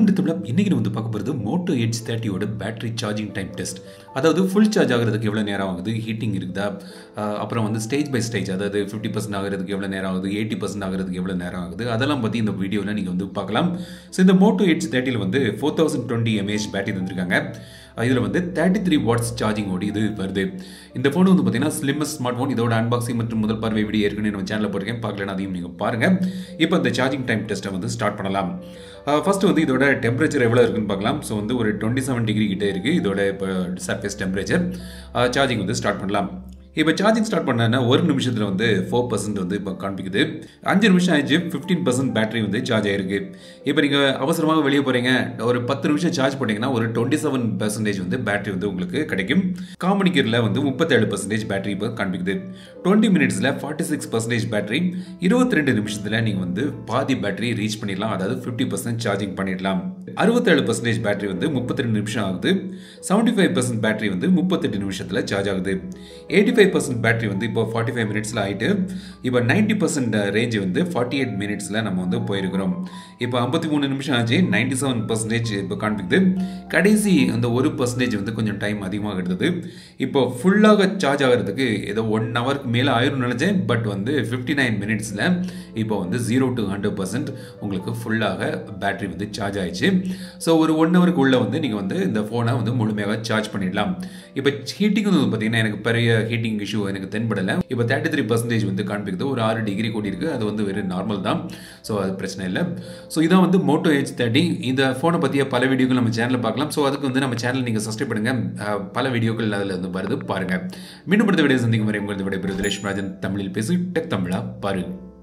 welcome to Tamil இன்னைக்கு நம்ம வந்து பார்க்க போகிறது மோட்டோ எயிட்ஸ் தேர்ட்டியோட பேட்டரி சார்ஜிங் டைம் டெஸ்ட் அதாவது ஃபுல் சார்ஜ் ஆகிறதுக்கு எவ்வளோ நேரம் ஆகுது ஹீட்டிங் இருக்குதா அஹ் அப்புறம் வந்து ஸ்டேஜ் பை ஸ்டேஜ் அதாவது ஃபிஃப்டி பர்சன்ட் ஆகிறதுக்கு எவ்வளோ நேரம் ஆகுது எயிட்டி பர்சன்ட் ஆகிறதுக்கு எவ்வளோ நேரம் ஆகுது அதெல்லாம் பற்றி இந்த வீடியோவில் நீங்கள் வந்து பார்க்கலாம் ஸோ இந்த மோட்டோ எயிட்ஸ் தேர்ட்டியில் வந்து four thousand twenty mAh battery தந்திருக்காங்க இதில் வந்து தேர்ட்டி த்ரீ வாட்ஸ் சார்ஜிங் ஓடி இது வருது இந்த ஃபோன் வந்து பார்த்தீங்கன்னா ஸ்லிம்மஸ்ட் ஸ்மார்ட் ஃபோன் இதோட அன்பாக்சிங் மற்றும் முதல் பார்வை வீடியோ ஏற்கனவே நம்ம சேனலில் போட்டிருக்கேன் பார்க்கலன்னா அதையும் நீங்கள் பாருங்கள் இப்போ இந்த சார்ஜிங் டைம் டெஸ்ட்டை வந்து ஸ்டார்ட் பண்ணலாம் ஃபர்ஸ்ட் வந்து இதோட டெம்பரேச்சர் எவ்வளோ இருக்குன்னு பார்க்கலாம் ஸோ வந்து ஒரு டுவெண்ட்டி செவன் டிகிரி கிட்டே இருக்குது இதோட இப்போ சர்ஃபேஸ் டெம்பரேச்சர் சார்ஜிங் வந்து ஸ்டார்ட் பண்ணலாம் இப்போ சார்ஜிங் ஸ்டார்ட் பண்ணனா ஒரு நிமிஷத்தில் வந்து ஃபோர் பர்சன்ட் வந்து இப்போ காண்பிக்குது அஞ்சு நிமிஷம் ஆயிடுச்சு ஃபிஃப்டீன் பர்சன்ட் பேட்டரி வந்து சார்ஜ் ஆயிருக்கு இப்போ நீங்கள் அவசரமாக வெளியே போகிறீங்க ஒரு பத்து நிமிஷம் சார்ஜ் போட்டிங்கன்னா ஒரு டுவெண்ட்டி செவன் பர்சன்டேஜ் வந்து பேட்டரி வந்து உங்களுக்கு கிடைக்கும் காமனிக்கரில் வந்து முப்பத்தேழு பர்சன்டேஜ் பேட்டரி இப்போ காண்பிக்குது டுவெண்ட்டி மினிட்ஸில் ஃபார்ட்டி சிக்ஸ் பர்சன்டேஜ் பேட்டரி இருபத்தி ரெண்டு நிமிஷத்தில் நீங்கள் வந்து பாதி பேட்டரி ரீச் பண்ணிடலாம் அதாவது ஃபிஃப்டி பர்சன்ட் சார்ஜிங் பண்ணிடலாம் அறுபத்தேழு பர்சன்டேஜ் பேட்டரி வந்து முப்பத்தி ரெண்டு நிமிஷம் ஆகுது செவன்டி ஃபைவ் பர்சன்ட் பேட்டரி வந்து முப்பத்தெட்டு நிமிஷத்தில் சார்ஜ் ஆகுது எயிட்டி ஃபைவ் பர்சன்ட் பேட்டரி வந்து இப்போ ஃபார்ட்டி ஃபைவ் மினிட்ஸில் ஆகிட்டு இப்போ நைன்டி பர்சன்ட் ரேஞ்ச் வந்து ஃபார்ட்டி எயிட் மினிட்ஸில் நம்ம வந்து போயிருக்கிறோம் இப்போ ஐம்பத்தி மூணு நிமிஷம் ஆச்சு நைன்டி செவன் பர்சன்டேஜ் இப்போ காண்பிக்குது கடைசி அந்த ஒரு பர்சன்டேஜ் வந்து கொஞ்சம் டைம் அதிகமாக எடுத்தது இப்போ ஃபுல்லாக சார்ஜ் ஆகிறதுக்கு ஏதோ ஒன் ஹவருக்கு மேலே ஆயிரும் நினைச்சேன் பட் வந்து ஃபிஃப்டி நைன் மினிட்ஸில் இப்போ வந்து ஜீரோ டு ஹண்ட்ரட் பர்சன்ட் உங்களுக்கு ஃபுல்லாக பேட்டரி வந்து சார்ஜ் ஆயிடுச்சு ஸோ ஒரு ஒன் ஹவருக்கு உள்ள வந்து நீங்கள் வந்து இந்த ஃபோனை வந்து முழுமையாக சார்ஜ் பண்ணிடலாம் இப்போ ஹீட்டிங் வந்து பார்த்தீங்கன்னா எனக்கு பெரிய ஹீட்டிங் இஷ்யூ எனக்கு தென்படலை இப்போ தேர்ட்டி த்ரீ பர்சன்டேஜ் வந்து காண்பிக்குது ஒரு ஆறு டிகிரி கூடி இருக்குது அது வந்து வெறும் நார்மல் தான் ஸோ அது பிரச்சனை இல்லை ஸோ இதான் வந்து மோட்டோ ஹெச் தேர்ட்டி இந்த ஃபோனை பற்றிய பல வீடியோக்கள் நம்ம சேனலில் பார்க்கலாம் ஸோ அதுக்கு வந்து நம்ம சேனல் நீங்கள் சப்ஸ்கிரைப் பண்ணுங்கள் அஹ், பல வீடியோக்கள் அதில் வந்து வருது பாருங்கள் மீண்டும் அடுத்த வீடியோ சந்திக்கும் வரை உங்களது விடைபெறுவது லட்சுமி ராஜன் தமிழில் பேசி டெக் தமிழா பாருங்கள்